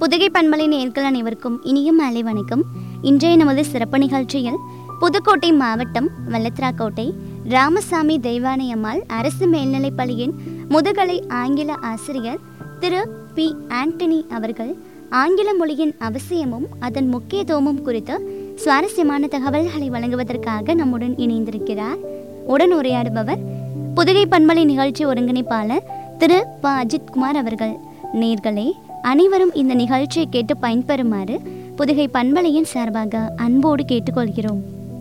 புதுகை பண்பலை நேர்கள் அனைவருக்கும் இனிய மாலை வணக்கம் இன்றைய நமது சிறப்பு நிகழ்ச்சியில் புதுக்கோட்டை மாவட்டம் வல்லத்ராக்கோட்டை ராமசாமி தெய்வானையம்மாள் அரசு மேல்நிலைப் பள்ளியின் முதுகலை ஆங்கில ஆசிரியர் திரு பி ஆண்டனி அவர்கள் ஆங்கில மொழியின் அவசியமும் அதன் முக்கியத்துவமும் குறித்து சுவாரஸ்யமான தகவல்களை வழங்குவதற்காக நம்முடன் இணைந்திருக்கிறார் உடன் உரையாடுபவர் புதுகை பண்பலை நிகழ்ச்சி ஒருங்கிணைப்பாளர் திரு ப அஜித்குமார் அவர்கள் நேர்களே அனைவரும் இந்த நிகழ்ச்சியை கேட்டு பயன்பெறுமாறு புதுகை பண்பலையின் சார்பாக அன்போடு கேட்டுக்கொள்கிறோம்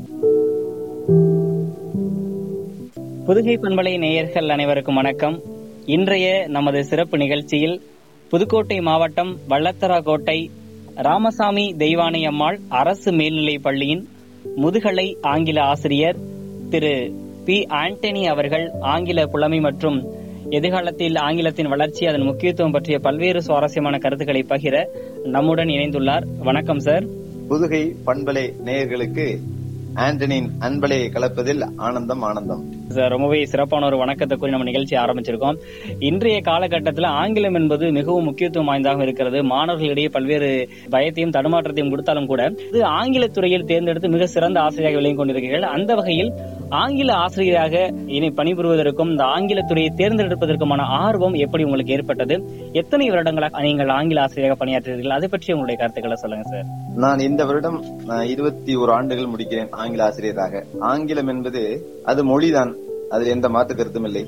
புதுகை பண்பலை நேயர்கள் அனைவருக்கும் வணக்கம் இன்றைய நமது சிறப்பு நிகழ்ச்சியில் புதுக்கோட்டை மாவட்டம் வள்ளத்தராக்கோட்டை ராமசாமி தெய்வானை அம்மாள் அரசு மேல்நிலைப் பள்ளியின் முதுகலை ஆங்கில ஆசிரியர் திரு பி ஆண்டனி அவர்கள் ஆங்கில புலமை மற்றும் எதிர்காலத்தில் ஆங்கிலத்தின் வளர்ச்சி அதன் முக்கியத்துவம் பற்றிய பல்வேறு சுவாரஸ்யமான கருத்துக்களை பகிர நம்முடன் இணைந்துள்ளார் வணக்கம் சார் புதுகை பண்பலை நேயர்களுக்கு ஆண்டனின் அன்பலையை கலப்பதில் ஆனந்தம் ஆனந்தம் சார் ரொம்பவே சிறப்பான ஒரு வணக்கத்தை கூறி நம்ம நிகழ்ச்சி ஆரம்பிச்சிருக்கோம் இன்றைய காலகட்டத்தில் ஆங்கிலம் என்பது மிகவும் முக்கியத்துவம் வாய்ந்ததாக இருக்கிறது மாணவர்களிடையே பல்வேறு பயத்தையும் தடுமாற்றத்தையும் கொடுத்தாலும் கூட இது ஆங்கில துறையில் தேர்ந்தெடுத்து மிக சிறந்த ஆசிரியராக விளங்கிக் கொண்டிருக்கிறீர்கள் அந்த வகையில் ஆங்கில ஆசிரியராக இனி பணிபுரிவதற்கும் இந்த ஆங்கில துறையை தேர்ந்தெடுப்பதற்குமான ஆர்வம் எப்படி உங்களுக்கு ஏற்பட்டது எத்தனை வருடங்களாக நீங்கள் ஆங்கில ஆசிரியராக பணியாற்றுகிறீர்கள் அதை பற்றி உங்களுடைய கருத்துக்களை சொல்லுங்க சார் நான் இந்த வருடம் நான் இருபத்தி ஒரு ஆண்டுகள் முடிக்கிறேன் ஆங்கில ஆசிரியராக ஆங்கிலம் என்பது அது மொழிதான் அதில் எந்த மாற்று கருத்தும் இல்லை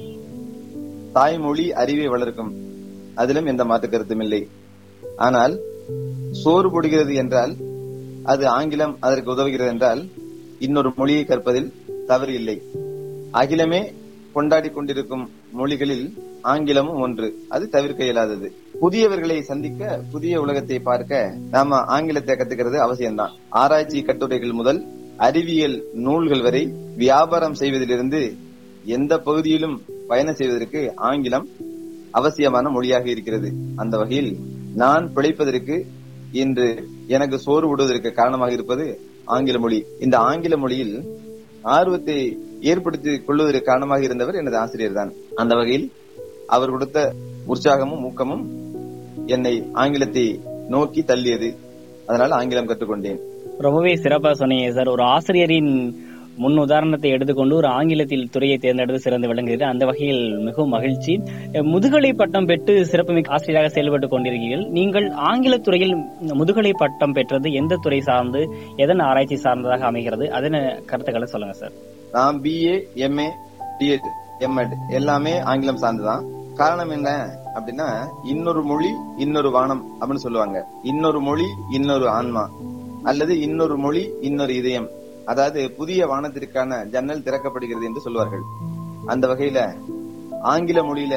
தாய்மொழி அறிவை வளர்க்கும் அதிலும் எந்த மாற்று கருத்தும் இல்லை ஆனால் சோறு போடுகிறது என்றால் அது ஆங்கிலம் அதற்கு உதவுகிறது என்றால் இன்னொரு மொழியை கற்பதில் தவறு இல்லை அகிலமே கொண்டாடி கொண்டிருக்கும் மொழிகளில் ஆங்கிலமும் ஒன்று அது தவிர்க்க இயலாதது புதியவர்களை சந்திக்க புதிய உலகத்தை பார்க்க நாம ஆங்கிலத்தை கத்துக்கிறது அவசியம்தான் ஆராய்ச்சி கட்டுரைகள் முதல் அறிவியல் நூல்கள் வரை வியாபாரம் செய்வதிலிருந்து எந்த பகுதியிலும் பயணம் செய்வதற்கு ஆங்கிலம் அவசியமான மொழியாக இருக்கிறது அந்த வகையில் நான் பிழைப்பதற்கு இன்று எனக்கு சோறு விடுவதற்கு காரணமாக இருப்பது ஆங்கில மொழி இந்த ஆங்கில மொழியில் ஆர்வத்தை ஏற்படுத்திக் கொள்வதற்கு காரணமாக இருந்தவர் எனது ஆசிரியர் தான் அந்த வகையில் அவர் கொடுத்த உற்சாகமும் ஊக்கமும் என்னை ஆங்கிலத்தை நோக்கி தள்ளியது அதனால் ஆங்கிலம் கற்றுக்கொண்டேன் ரொம்பவே சிறப்பா சொன்னீங்க சார் ஒரு ஆசிரியரின் முன் உதாரணத்தை எடுத்துக்கொண்டு ஒரு ஆங்கிலத்தில் துறையை தேர்ந்தெடுத்து சிறந்து விளங்குகிறது அந்த வகையில் மிகவும் மகிழ்ச்சி முதுகலை பட்டம் பெற்று சிறப்புமிக்க ஆசிரியராக செயல்பட்டு கொண்டிருக்கிறீர்கள் நீங்கள் ஆங்கில துறையில் முதுகலை பட்டம் பெற்றது எந்த துறை சார்ந்து எதன் ஆராய்ச்சி சார்ந்ததாக அமைகிறது அதன் கருத்துக்களை சொல்லுங்க சார் நான் பிஏ எம்ஏ டிஎட் எம்எட் எல்லாமே ஆங்கிலம் சார்ந்துதான் காரணம் என்ன அப்படின்னா இன்னொரு மொழி இன்னொரு வானம் அப்படின்னு சொல்லுவாங்க இன்னொரு மொழி இன்னொரு ஆன்மா அல்லது இன்னொரு மொழி இன்னொரு இதயம் அதாவது புதிய வானத்திற்கான ஜன்னல் திறக்கப்படுகிறது என்று சொல்வார்கள் அந்த வகையில ஆங்கில மொழியில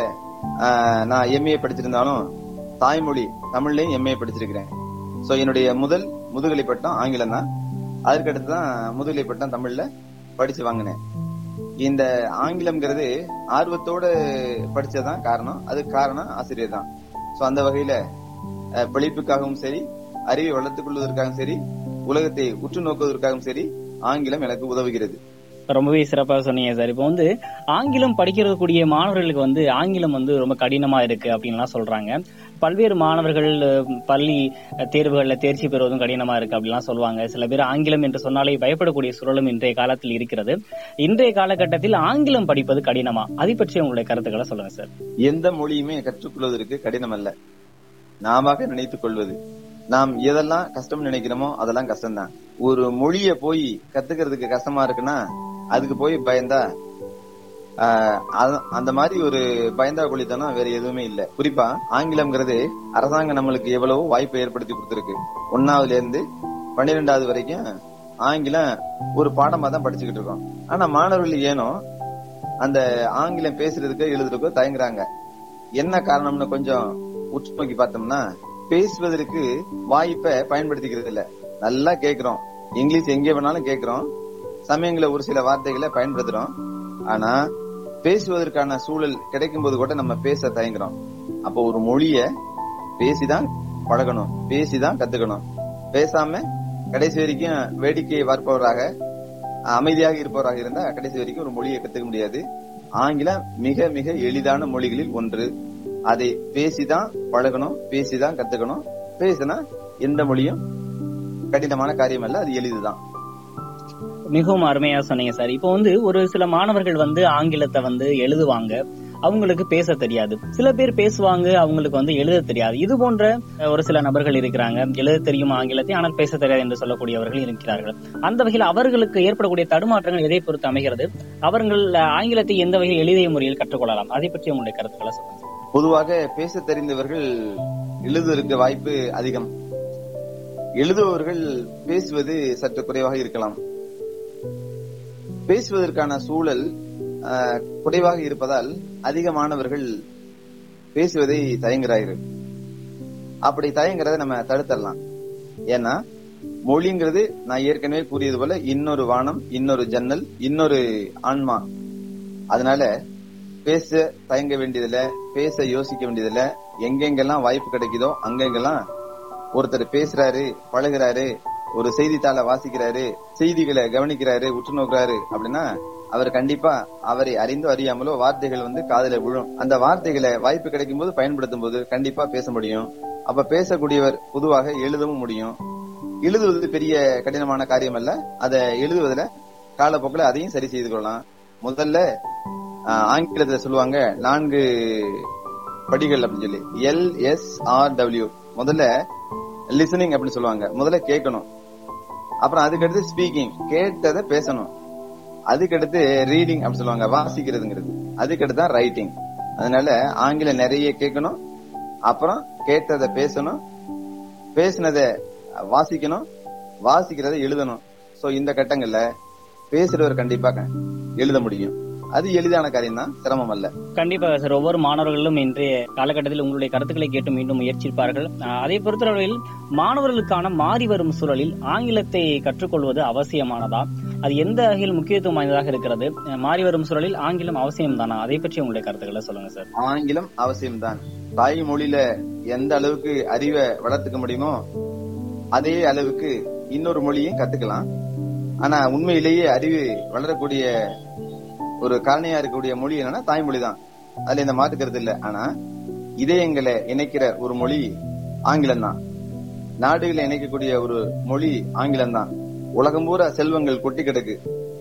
நான் எம்ஏ படிச்சிருந்தாலும் தாய்மொழி தமிழ்லயும் எம்ஏ படிச்சிருக்கிறேன் சோ என்னுடைய முதல் முதுகலை பட்டம் ஆங்கிலம் தான் அதற்கடுத்து தான் முதுகலை பட்டம் தமிழ்ல படிச்சு வாங்கினேன் இந்த ஆங்கிலம்ங்கிறது ஆர்வத்தோட படிச்சதான் காரணம் அது காரணம் ஆசிரியர் தான் சோ அந்த வகையில பிழைப்புக்காகவும் சரி அறிவை வளர்த்துக் கொள்வதற்காகவும் சரி உலகத்தை உற்று நோக்குவதற்காகவும் சரி ஆங்கிலம் எனக்கு உதவுகிறது ரொம்பவே சிறப்பாக சொன்னீங்க சார் இப்போ வந்து ஆங்கிலம் படிக்கிறக்கூடிய மாணவர்களுக்கு வந்து ஆங்கிலம் வந்து ரொம்ப கடினமா இருக்கு அப்படின்லாம் சொல்றாங்க பல்வேறு மாணவர்கள் பள்ளி தேர்வுகள்ல தேர்ச்சி பெறுவதும் கடினமா இருக்கு அப்படிலாம் சொல்லுவாங்க சில பேர் ஆங்கிலம் என்று சொன்னாலே பயப்படக்கூடிய சூழலும் இன்றைய காலத்தில் இருக்கிறது இன்றைய காலகட்டத்தில் ஆங்கிலம் படிப்பது கடினமா அதை பற்றி உங்களுடைய கருத்துக்களை சொல்லுங்க சார் எந்த மொழியுமே கற்றுக்கொள்வதற்கு கடினம் அல்ல நாம நினைத்துக் கொள்வது நாம் எதெல்லாம் கஷ்டம் நினைக்கிறோமோ அதெல்லாம் கஷ்டம்தான் ஒரு மொழிய போய் கத்துக்கிறதுக்கு கஷ்டமா இருக்குன்னா அதுக்கு போய் பயந்தா அந்த மாதிரி ஒரு பயந்தா கொள்ளித்தனம் வேற எதுவுமே இல்ல குறிப்பா ஆங்கிலம்ங்கிறது அரசாங்கம் நம்மளுக்கு எவ்வளவோ வாய்ப்பை ஏற்படுத்தி கொடுத்திருக்கு ஒன்னாவதுல இருந்து பன்னிரெண்டாவது வரைக்கும் ஆங்கிலம் ஒரு பாடமா தான் படிச்சுக்கிட்டு இருக்கோம் ஆனா மாணவர்கள் ஏனோ அந்த ஆங்கிலம் பேசுறதுக்கு எழுதுறதுக்கோ தயங்குறாங்க என்ன காரணம்னு கொஞ்சம் உற்று நோக்கி பார்த்தோம்னா பேசுவதற்கு வாய்ப்பை பயன்படுத்திக்கிறது இல்ல நல்லா கேக்குறோம் இங்கிலீஷ் எங்கே வேணாலும் கேக்குறோம் சமயங்கள ஒரு சில வார்த்தைகளை பயன்படுத்துறோம் ஆனா பேசுவதற்கான சூழல் கிடைக்கும் போது கூட நம்ம பேச தயங்குறோம் அப்போ ஒரு மொழிய பேசிதான் பழகணும் பேசிதான் கத்துக்கணும் பேசாம கடைசி வரைக்கும் வேடிக்கையை பார்ப்பவராக அமைதியாக இருப்பவராக இருந்தா கடைசி வரைக்கும் ஒரு மொழியை கத்துக்க முடியாது ஆங்கிலம் மிக மிக எளிதான மொழிகளில் ஒன்று அதை பேசிதான் பழகணும் பேசிதான் கத்துக்கணும் பேசுனா எந்த மொழியும் கடினமான காரியம் அல்ல அது எளிதுதான் மிகவும் அருமையா சொன்னீங்க சார் இப்போ வந்து ஒரு சில மாணவர்கள் வந்து ஆங்கிலத்தை வந்து எழுதுவாங்க அவங்களுக்கு பேச தெரியாது சில பேர் பேசுவாங்க அவங்களுக்கு வந்து எழுத தெரியாது இது போன்ற அஹ், ஒரு சில நபர்கள் இருக்கிறாங்க எழுத தெரியும் ஆங்கிலத்தை ஆனால் பேச தெரியாது என்று சொல்லக்கூடியவர்கள் இருக்கிறார்கள் அந்த வகையில் அவர்களுக்கு ஏற்படக்கூடிய தடுமாற்றங்கள் எதை பொறுத்து அமைகிறது அவர்கள் அஹ், ஆங்கிலத்தை எந்த வகையில் எளிய முறையில் கற்றுக்கொள்ளலாம் அதை பற்றி உங்களுடைய கருத்துக்களை சொல்லுங்க சார். பொதுவாக பேச தெரிந்தவர்கள் எழுதுவதற்கு வாய்ப்பு அதிகம் எழுதுபவர்கள் பேசுவது சற்று குறைவாக இருக்கலாம் பேசுவதற்கான சூழல் ஆஹ், குறைவாக இருப்பதால் அதிக மாணவர்கள் பேசுவதை தயங்குறார்கள் அப்படி தயங்குறதை நம்ம தடுத்துடலாம் ஏன்னா மொழிங்கிறது நான் ஏற்கனவே கூறியது போல இன்னொரு வானம் இன்னொரு ஜன்னல் இன்னொரு ஆன்மா அதனால பேச தயங்க வேண்டியதில்ல பேச யோசிக்க வேண்டியதில்ல எங்கெங்கெல்லாம் வாய்ப்பு கிடைக்குதோ அங்கெங்கெல்லாம் ஒருத்தர் பேசுறாரு பழகுறாரு ஒரு செய்தித்தாளை வாசிக்கிறாரு செய்திகளை கவனிக்கிறாரு உற்று நோக்குறாரு அப்படின்னா அவர் கண்டிப்பா அவரை அறிந்தோ அறியாமலோ வார்த்தைகள் வந்து காதுல விழும் அந்த வார்த்தைகளை வாய்ப்பு கிடைக்கும் போது பயன்படுத்தும் போது கண்டிப்பா பேச முடியும் அப்ப பேசக்கூடியவர் பொதுவாக எழுதவும் முடியும் எழுதுவது பெரிய கடினமான காரியம் அல்ல அதை எழுதுவதுல காலப்போக்கில் அதையும் சரி செய்து கொள்ளலாம் முதல்ல ஆஹ், ஆங்கிலத்துல சொல்லுவாங்க நான்கு படிகள் அப்படின்னு சொல்லி எல் எஸ் ஆர் டபிள்யூ முதல்ல லிசனிங் அப்படின்னு சொல்லுவாங்க முதல்ல கேட்கணும் அப்புறம் அதுக்கடுத்து ஸ்பீக்கிங் கேட்டதை பேசணும் அதுக்கடுத்து ரீடிங் அப்படின்னு சொல்லுவாங்க வாசிக்கிறதுங்கிறது அதுக்கடுத்து தான் ரைட்டிங் அதனால ஆங்கிலம் நிறைய கேட்கணும் அப்புறம் கேட்டதை பேசணும் பேசினதை வாசிக்கணும் வாசிக்கிறதை எழுதணும் சோ இந்த கட்டங்கள்ல பேசுறவர் கண்டிப்பா க- எழுத முடியும் அது எளிதான காரியம் தான் சிரமம் அல்ல கண்டிப்பாக சார் ஒவ்வொரு மாணவர்களும் இன்றைய காலகட்டத்தில் உங்களுடைய கருத்துக்களை கேட்டு மீண்டும் முயற்சிப்பார்கள் அஹ், அதை பொறுத்தவரையில் மாணவர்களுக்கான மாறி வரும் சூழலில் ஆங்கிலத்தை கற்றுக்கொள்வது அவசியமானதா அது எந்த வகையில் முக்கியத்துவம் வாய்ந்ததாக இருக்கிறது அஹ், மாறி வரும் சூழலில் ஆங்கிலம் அவசியம் தானா அதை பற்றி உங்களுடைய கருத்துக்களை சொல்லுங்க சார் ஆங்கிலம் அவசியம்தான் தாய்மொழியில எந்த அளவுக்கு அறிவை வளர்த்துக்க முடியுமோ அதே அளவுக்கு இன்னொரு மொழியும் கத்துக்கலாம் ஆனா உண்மையிலேயே அறிவு வளரக்கூடிய ஒரு காரணியா இருக்கக்கூடிய மொழி என்னன்னா தாய்மொழி தான் அதுல இந்த மாற்றுக்கிறது இல்ல ஆனா இதயங்களை இணைக்கிற ஒரு மொழி ஆங்கிலம் தான் நாடுகளை இணைக்கக்கூடிய ஒரு மொழி ஆங்கிலம் தான் உலகம் பூரா செல்வங்கள் கொட்டி கிடக்கு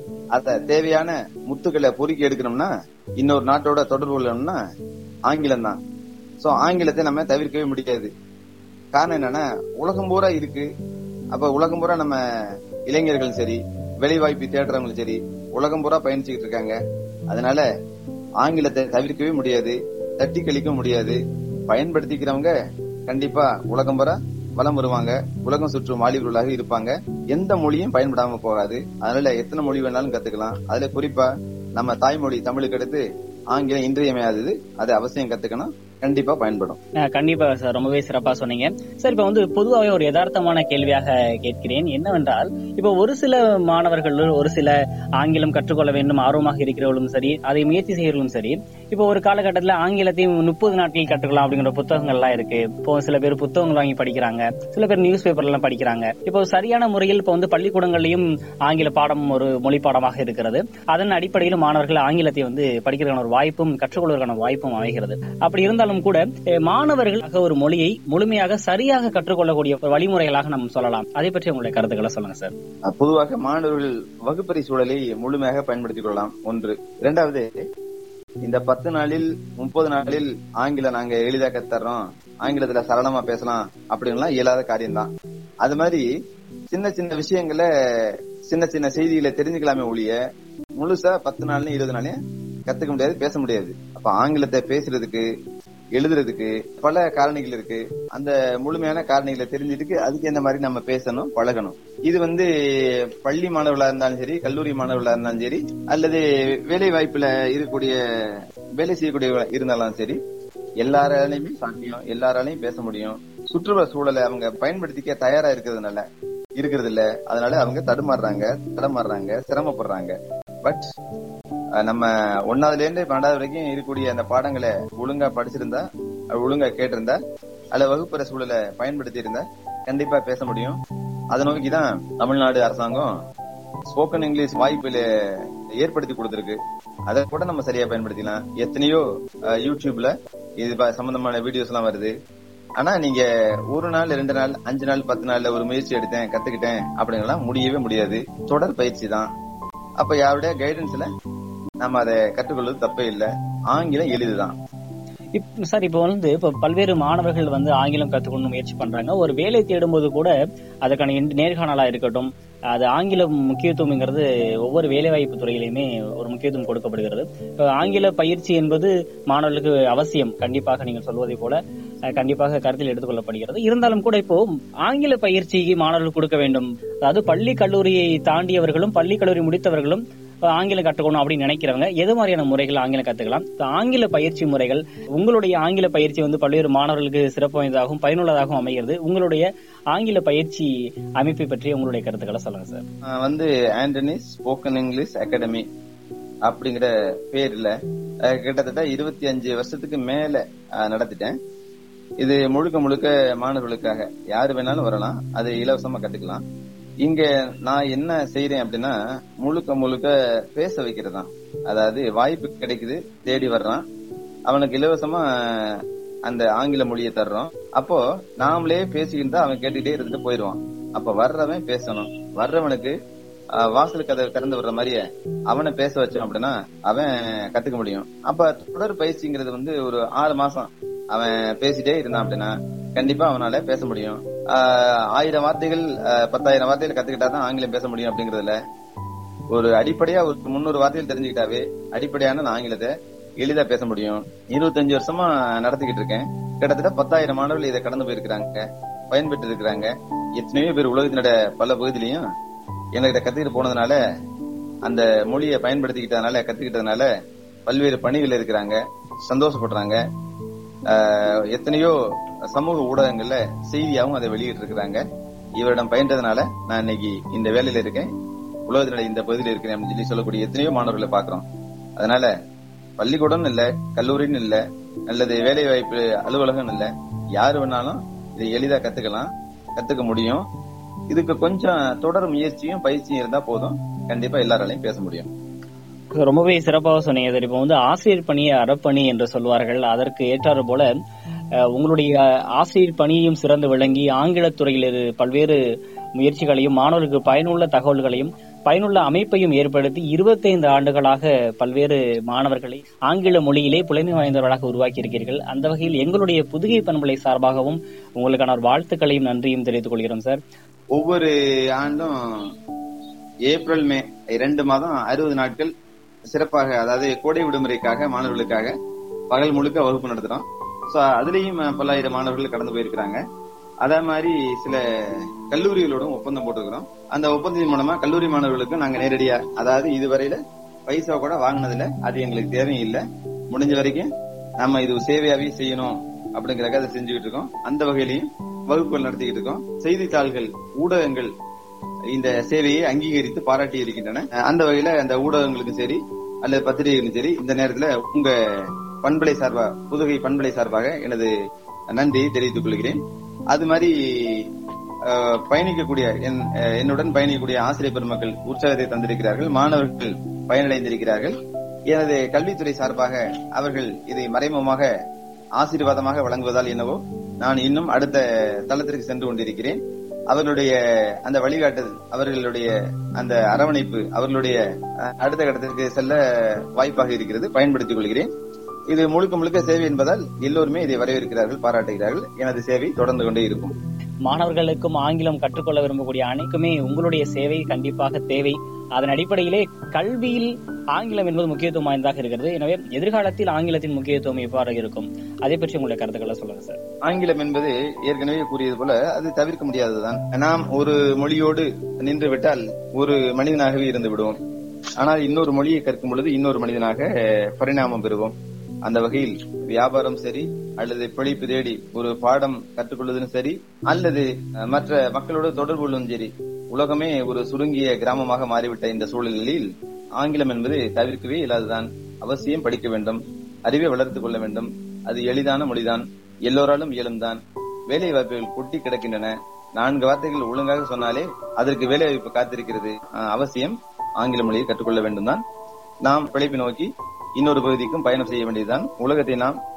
அத தேவையான முத்துக்களை பொறுக்கி எடுக்கணும்னா இன்னொரு நாட்டோட தொடர்பு கொள்ளணும்னா ஆங்கிலம் தான் சோ ஆங்கிலத்தை நம்ம தவிர்க்கவே முடியாது காரணம் என்னன்னா உலகம் பூரா இருக்கு அப்ப உலகம் பூரா நம்ம இளைஞர்களும் சரி வேலைவாய்ப்பு தேடுறவங்களும் சரி உலகம் பூரா பயணிச்சுக்கிட்டு இருக்காங்க அதனால ஆங்கிலத்தை தவிர்க்கவே முடியாது தட்டி கழிக்க முடியாது பயன்படுத்திக்கிறவங்க கண்டிப்பா உலகம் பூரா வலம் வருவாங்க உலகம் சுற்றும் வாலிபர்களாக இருப்பாங்க எந்த மொழியும் பயன்படாம போகாது அதனால எத்தனை மொழி வேணாலும் கத்துக்கலாம் அதுல குறிப்பா நம்ம தாய்மொழி தமிழுக்கு அடுத்து ஆங்கிலம் இன்றியமையாதது அதை அவசியம் கத்துக்கணும் கண்டிப்பா பயன்படும் அஹ், கண்டிப்பா சார் ரொம்பவே சிறப்பா சொன்னீங்க சார் இப்ப வந்து பொதுவாகவே ஒரு யதார்த்தமான கேள்வியாக கேட்கிறேன் என்னவென்றால் இப்ப ஒரு சில மாணவர்கள் ஒரு சில ஆங்கிலம் கற்றுக்கொள்ள வேண்டும் ஆர்வமாக இருக்கிறவர்களும் சரி அதை முயற்சி செய்யறவர்களும் சரி இப்போ ஒரு காலகட்டத்துல ஆங்கிலத்தையும் முப்பது நாட்களில் கற்றுக்கலாம் அப்படிங்கிற புத்தகங்கள் எல்லாம் இருக்கு இப்போ சில பேர் புத்தகங்கள் வாங்கி படிக்கிறாங்க சில பேர் நியூஸ் பேப்பர் எல்லாம் படிக்கிறாங்க இப்போ சரியான முறையில் இப்போ வந்து பள்ளிக்கூடங்கள்லயும் ஆங்கில பாடம் ஒரு மொழி பாடமாக இருக்கிறது அதன் அடிப்படையில் மாணவர்கள் ஆங்கிலத்தை வந்து படிக்கிறதுக்கான ஒரு வாய்ப்பும் கற்றுக்கொள்வதற்கான வாய்ப்பும் அமைகிறது அப்படி இருந்தாலும் கூட அஹ், மாணவர்கள் ஒரு மொழியை முழுமையாக சரியாக கற்றுக்கொள்ளக்கூடிய ஒரு வழிமுறைகளாக நம்ம சொல்லலாம் அதை பற்றி உங்களுடைய கருத்துக்களை சொல்லுங்க சார் அஹ் பொதுவாக மாணவர்கள் வகுப்பறை சூழலை முழுமையாக பயன்படுத்திக் கொள்ளலாம் ஒன்று இரண்டாவது இந்த பத்து நாளில் முப்பது நாளில் ஆங்கிலம் நாங்க எளிதா கத்தர்றோம் ஆங்கிலத்துல சரளமா பேசலாம் அப்படின்லாம் இயலாத காரியம்தான் அது மாதிரி சின்ன சின்ன விஷயங்களை சின்ன சின்ன செய்திகளை தெரிஞ்சுக்கலாமே ஒழிய முழுசா பத்து நாள்லயும் இருபது நாளையும் கத்துக்க முடியாது பேச முடியாது அப்ப ஆங்கிலத்தை பேசுறதுக்கு எழுதுறதுக்கு பல காரணிகள் இருக்கு அந்த முழுமையான காரணிகளை தெரிஞ்சுட்டு அதுக்கு எந்த மாதிரி நம்ம பேசணும் பழகணும் இது வந்து பள்ளி மாணவர்களா இருந்தாலும் சரி கல்லூரி மாணவர்களா இருந்தாலும் சரி அல்லது வேலை வாய்ப்புல இருக்கக்கூடிய வேலை செய்யக்கூடிய இருந்தாலும் சரி எல்லாராலையுமே சாத்தியம் எல்லாராலையும் பேச முடியும் சுற்றுலா சூழலை அவங்க பயன்படுத்திக்க தயாரா இருக்கிறதுனால இருக்கிறது இல்ல அதனால அவங்க தடுமாறுறாங்க தடமாறுறாங்க சிரமப்படுறாங்க பட் நம்ம ஒன்னாவதுல இருந்து பன்னெண்டாவது வரைக்கும் இருக்கக்கூடிய அந்த பாடங்களை ஒழுங்கா படிச்சிருந்தா அது ஒழுங்கா கேட்டிருந்தா அல்ல வகுப்புற சூழலை பயன்படுத்தி இருந்தா கண்டிப்பா பேச முடியும் அதை நோக்கிதான் தமிழ்நாடு அரசாங்கம் ஸ்போக்கன் இங்கிலீஷ் வாய்ப்புல ஏற்படுத்தி கொடுத்திருக்கு அதை கூட நம்ம சரியா பயன்படுத்திக்கலாம் எத்தனையோ அஹ், யூடியூப்ல இது ப- சம்பந்தமான வீடியோஸ் எல்லாம் வருது ஆனா நீங்க ஒரு நாள் ரெண்டு நாள் அஞ்சு நாள் பத்து நாள்ல ஒரு முயற்சி எடுத்தேன் கத்துக்கிட்டேன் அப்படிங்கலாம் முடியவே முடியாது தொடர் பயிற்சி தான் அப்ப யாருடைய கைடன்ஸ்ல நம்ம அதை கற்றுக்கொள்வது தப்பே இல்ல ஆங்கிலம் எளிதுதான் இப் சார் இப்போ வந்து இப்போ பல்வேறு மாணவர்கள் வந்து ஆங்கிலம் கத்துக்கணும் முயற்சி பண்றாங்க ஒரு வேலை தேடும்போது கூட அதுக்கான இன்- நேர்காணலா இருக்கட்டும் அது ஆங்கிலம் முக்கியத்துவம்ங்கிறது ஒவ்வொரு வேலைவாய்ப்பு துறையிலுமே ஒரு முக்கியத்துவம் கொடுக்கப்படுகிறது இப்போ ஆங்கில பயிற்சி என்பது மாணவர்களுக்கு அவசியம் கண்டிப்பாக நீங்கள் சொல்வதை போல அஹ், கண்டிப்பாக கருத்தில் எடுத்துக்கொள்ளப்படுகிறது இருந்தாலும் கூட இப்போ ஆங்கில பயிற்சிக்கு மாணவர்கள் கொடுக்க வேண்டும் அதாவது பள்ளி கல்லூரியை தாண்டியவர்களும் பள்ளி கல்லூரி முடித்தவர்களும் இப்ப ஆங்கிலம் கற்றுக்கணும் அப்படின்னு நினைக்கிறவங்க எது மாதிரியான முறைகள் ஆங்கிலம் கத்துக்கலாம் இப்ப ஆங்கில பயிற்சி முறைகள் உங்களுடைய ஆங்கில பயிற்சி வந்து பல்வேறு மாணவர்களுக்கு சிறப்பு வாய்ந்ததாகவும் பயனுள்ளதாகவும் அமைகிறது உங்களுடைய ஆங்கில பயிற்சி அமைப்பை பற்றி உங்களுடைய கருத்துக்களை சொல்லுங்க சார் ஆஹ் வந்து ஆண்டனி ஸ்போக்கன் இங்கிலீஷ் அகாடமி அப்படிங்கிற பேர்ல ஆஹ் கிட்டத்தட்ட இருபத்தி அஞ்சு வருஷத்துக்கு மேல ஆஹ் நடத்திட்டேன் இது முழுக்க முழுக்க மாணவர்களுக்காக யாரு வேணாலும் வரலாம் அது இலவசமா கத்துக்கலாம் இங்க நான் என்ன செய்யறேன் அப்படின்னா முழுக்க முழுக்க பேச வைக்கிறது தான் அதாவது வாய்ப்பு கிடைக்குது தேடி வர்றான் அவனுக்கு இலவசமா அந்த ஆங்கில மொழியை தர்றோம் அப்போ நாமளே பேசிக்கிட்டு தான் அவன் கேட்டுக்கிட்டே இருந்துட்டு போயிடுவான் அப்ப வர்றவன் பேசணும் வர்றவனுக்கு ஆஹ், வாசல் கதவை திறந்து விடுற மாதிரியே அவனை பேச வச்சோம் அப்படின்னா அவன் கத்துக்க முடியும் அப்ப தொடர் பயிற்சிங்கிறது வந்து ஒரு ஆறு மாசம் அவன் பேசிட்டே இருந்தான் அப்படின்னா கண்டிப்பா அவனால பேச முடியும் ஆஹ், ஆயிரம் வார்த்தைகள் ஆஹ், பத்தாயிரம் வார்த்தைகள் கத்துக்கிட்டா தான் ஆங்கிலம் பேச முடியும் அப்படிங்கறதுல ஒரு அடிப்படையா ஒரு முன்னூறு வார்த்தைகள் தெரிஞ்சுக்கிட்டாவே அடிப்படையான நான் ஆங்கிலத்தை எளிதா பேச முடியும் இருபத்தஞ்சு வருஷமா நடத்திக்கிட்டு இருக்கேன் கிட்டத்தட்ட பத்தாயிரம் மாணவர்கள் இதை கடந்து போயிருக்கிறாங்க பயன்பெற்று இருக்கிறாங்க எத்தனையோ பேர் உலகத்தினோட பல பகுதியிலையும் எங்ககிட்ட கத்துக்கிட்டு போனதுனால அந்த மொழியை பயன்படுத்திக்கிட்டதுனால கத்துக்கிட்டதுனால பல்வேறு பணிகள் இருக்கிறாங்க சந்தோஷப்படுறாங்க ஆஹ் எத்தனையோ சமூக ஊடகங்கள்ல செய்தியாவும் அதை வெளியிட்டு இருக்கிறாங்க இவரிடம் பயின்றதுனால நான் இன்னைக்கு இந்த வேலையில இருக்கேன் உலகத்தினுடைய இந்த பகுதியில் இருக்கிறேன் அப்படின்னு சொல்லி சொல்லக்கூடிய எத்தனையோ மாணவர்களை பாக்குறோம் அதனால பள்ளிக்கூடம் இல்ல கல்லூரின்னு இல்ல அல்லது வேலை வாய்ப்பு அலுவலகம் இல்ல யாரு வேணாலும் இதை எளிதா கத்துக்கலாம் கத்துக்க முடியும் இதுக்கு கொஞ்சம் தொடர் முயற்சியும் பயிற்சியும் இருந்தா போதும் கண்டிப்பா எல்லாராலையும் பேச முடியும் ரொம்பவே சிறப்பாக சொன்னீங்க சார் இப்போ வந்து ஆசிரியர் பணியை அறப்பணி என்று சொல்வார்கள் அதற்கு ஏற்றாறு போல அஹ், உங்களுடைய ஆசிரியர் பணியையும் சிறந்து விளங்கி ஆங்கிலத் துறையில் இரு பல்வேறு முயற்சிகளையும் மாணவர்களுக்கு பயனுள்ள தகவல்களையும் பயனுள்ள அமைப்பையும் ஏற்படுத்தி இருபத்தைந்து ஆண்டுகளாக பல்வேறு மாணவர்களை ஆங்கில மொழியிலே புலமை வாய்ந்தவர்களாக உருவாக்கி இருக்கிறீர்கள் அந்த வகையில் எங்களுடைய புதுகை பண்பலை சார்பாகவும் உங்களுக்கான ஒரு வாழ்த்துக்களையும் நன்றியும் தெரிவித்துக் கொள்கிறோம் சார் ஒவ்வொரு ஆண்டும் ஏப்ரல் மே இரண்டு மாதம் அறுபது நாட்கள் சிறப்பாக அதாவது கோடை விடுமுறைக்காக மாணவர்களுக்காக பகல் முழுக்க வகுப்பு நடத்துறோம் சோ அதுலயும் பல்லாயிரம் மாணவர்கள் கடந்து போயிருக்கிறாங்க அதே மாதிரி சில கல்லூரிகளோடும் ஒப்பந்தம் போட்டுக்கிறோம் அந்த ஒப்பந்தத்தின் மூலமா கல்லூரி மாணவர்களுக்கு நாங்க நேரடியா அதாவது இதுவரையில பைசா கூட வாங்கினதுல அது எங்களுக்கு தேவையும் இல்ல முடிஞ்ச வரைக்கும் நம்ம இது சேவையாவே செய்யணும் அப்படிங்கறக்க அதை செஞ்சுக்கிட்டு இருக்கோம் அந்த வகையிலையும் வகுப்புகள் நடத்திக்கிட்டு இருக்கோம் செய்தித்தாள்கள் ஊடகங்கள் இந்த சேவையை அங்கீகரித்து பாராட்டி இருக்கின்றன அஹ் அந்த வகையில அந்த ஊடகங்களுக்கும் சரி அல்லது பத்திரிகைகளுக்கும் சரி இந்த நேரத்துல உங்க பண்பலை சார்பா புதுகை பண்பலை சார்பாக எனது நன்றியை தெரிவித்துக் கொள்கிறேன் அது மாதிரி அஹ், பயணிக்கக்கூடிய என் அஹ், என்னுடன் பயணிக்கக்கூடிய ஆசிரியர் பெருமக்கள் உற்சாகத்தை தந்திருக்கிறார்கள் மாணவர்கள் பயனடைந்திருக்கிறார்கள் எனது கல்வித்துறை சார்பாக அவர்கள் இதை மறைமுகமாக ஆசீர்வாதமாக வழங்குவதால் என்னவோ நான் இன்னும் அடுத்த தளத்திற்கு சென்று கொண்டிருக்கிறேன் அவர்களுடைய அந்த வழிகாட்டுதல் அவர்களுடைய அந்த அரவணைப்பு அவர்களுடைய அஹ், அடுத்த கட்டத்திற்கு செல்ல வாய்ப்பாக இருக்கிறது பயன்படுத்திக் கொள்கிறேன் இது முழுக்க முழுக்க சேவை என்பதால் எல்லோருமே இதை வரவேற்கிறார்கள் பாராட்டுகிறார்கள் எனது சேவை தொடர்ந்து கொண்டே இருக்கும் மாணவர்களுக்கும் ஆங்கிலம் கற்றுக்கொள்ள விரும்பக்கூடிய அனைக்குமே உங்களுடைய சேவை கண்டிப்பாக தேவை அதன் அடிப்படையிலே கல்வியில் ஆங்கிலம் என்பது முக்கியத்துவம் வாய்ந்ததாக இருக்கிறது எனவே எதிர்காலத்தில் ஆங்கிலத்தின் முக்கியத்துவம் எவ்வாறு இருக்கும் அதை பற்றி உங்களுடைய கருத்துக்களை சொல்லுங்க சார் ஆங்கிலம் என்பது ஏற்கனவே கூறியது போல அது தவிர்க்க முடியாததுதான் நாம் ஒரு மொழியோடு நின்று விட்டால் ஒரு மனிதனாகவே இருந்து விடுவோம் ஆனால் இன்னொரு மொழியை கற்கும் பொழுது இன்னொரு மனிதனாக அஹ், பரிணாமம் பெறுவோம் அந்த வகையில் வியாபாரம் சரி அல்லது பிழைப்பு தேடி ஒரு பாடம் கற்றுக்கொள்வதும் சரி அல்லது அஹ், மற்ற மக்களோடு தொடர்பு கொள்வதும் சரி உலகமே ஒரு சுருங்கிய கிராமமாக மாறிவிட்ட இந்த சூழலில் ஆங்கிலம் என்பது தவிர்க்கவே இல்லாததுதான் அவசியம் படிக்க வேண்டும் அறிவை வளர்த்துக் கொள்ள வேண்டும் அது எளிதான மொழிதான் எல்லோராலும் இயலும்தான் வேலை வாய்ப்புகள் கொட்டி கிடக்கின்றன நான்கு வார்த்தைகள் ஒழுங்காக சொன்னாலே அதற்கு வேலை வாய்ப்பு காத்திருக்கிறது அஹ், அவசியம் ஆங்கில மொழியை கற்றுக்கொள்ள வேண்டும் தான் நாம் பிழைப்பு நோக்கி இன்னொரு பகுதிக்கும் பயணம் செய்ய வேண்டியதுதான் உலகத்தை நாம்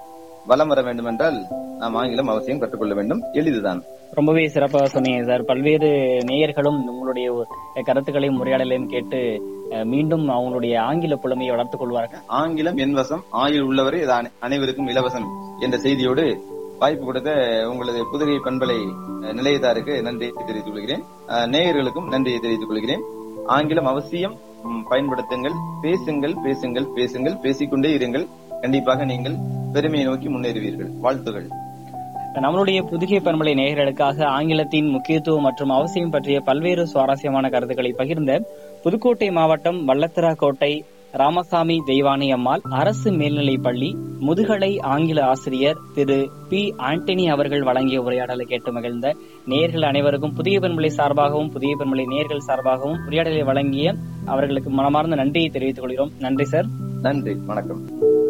வலம் வர வேண்டும் என்றால் நாம் ஆங்கிலம் அவசியம் கற்றுக்கொள்ள வேண்டும் எளிதுதான் ரொம்பவே சிறப்பாக சொன்னீங்க சார் பல்வேறு நேயர்களும் உங்களுடைய கருத்துக்களையும் உரையாடலையும் கேட்டு அஹ், மீண்டும் அவங்களுடைய ஆங்கில புலமையை வளர்த்துக் கொள்வார்கள் ஆங்கிலம் என் வசம் ஆயுள் உள்ளவரை இது அனை- அனைவருக்கும் இலவசம் என்ற செய்தியோடு வாய்ப்பு கொடுத்த உங்களது புதுகை பண்பலை அஹ், நிலையத்தாருக்கு நன்றியை தெரிவித்துக் கொள்கிறேன் அஹ், நேயர்களுக்கும் நன்றியை தெரிவித்துக் கொள்கிறேன் ஆங்கிலம் அவசியம் ம், பயன்படுத்துங்கள் பேசுங்கள் பேசுங்கள் பேசுங்கள் பேசிக்கொண்டே இருங்கள் கண்டிப்பாக நீங்கள் பெருமையை நோக்கி முன்னேறுவீர்கள் வாழ்த்துகள் நம்மளுடைய புதுகை பண்பலை நேயர்களுக்காக ஆங்கிலத்தின் முக்கியத்துவம் மற்றும் அவசியம் பற்றிய பல்வேறு சுவாரஸ்யமான கருத்துக்களை பகிர்ந்த புதுக்கோட்டை மாவட்டம் வல்லத்தரா கோட்டை ராமசாமி தெய்வானை அம்மாள் அரசு மேல்நிலைப் பள்ளி முதுகலை ஆங்கில ஆசிரியர் திரு பி ஆண்டனி அவர்கள் வழங்கிய உரையாடலை கேட்டு மகிழ்ந்த நேயர்கள் அனைவருக்கும் புதிய பண்பலை சார்பாகவும் புதிய பண்பலை நேயர்கள் சார்பாகவும் உரையாடலை வழங்கிய அவர்களுக்கு மனமார்ந்த நன்றியை தெரிவித்துக் கொள்கிறோம் நன்றி சார் நன்றி வணக்கம்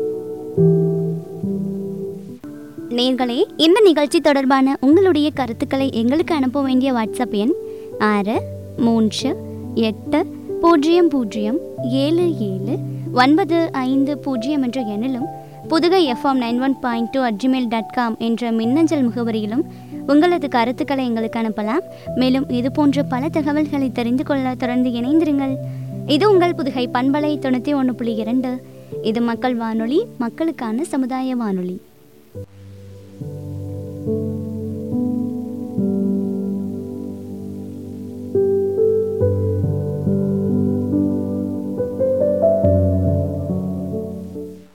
நேர்களே இந்த நிகழ்ச்சி தொடர்பான உங்களுடைய கருத்துக்களை எங்களுக்கு அனுப்ப வேண்டிய வாட்ஸ்அப் எண் ஆறு மூன்று எட்டு பூஜ்ஜியம் பூஜ்ஜியம் ஏழு ஏழு ஒன்பது ஐந்து பூஜ்ஜியம் என்ற எண்ணிலும் Pudugai FM nine one point two at gmail dot com என்ற மின்னஞ்சல் முகவரியிலும் உங்களது கருத்துக்களை எங்களுக்கு அனுப்பலாம் மேலும் இது போன்ற பல தகவல்களை தெரிந்து கொள்ள தொடர்ந்து இணைந்திருங்கள் இது உங்கள் புதுகை பண்பலை தொண்ணூற்றி ஒன்று புள்ளி இரண்டு இது மக்கள் வானொலி மக்களுக்கான சமுதாய வானொலி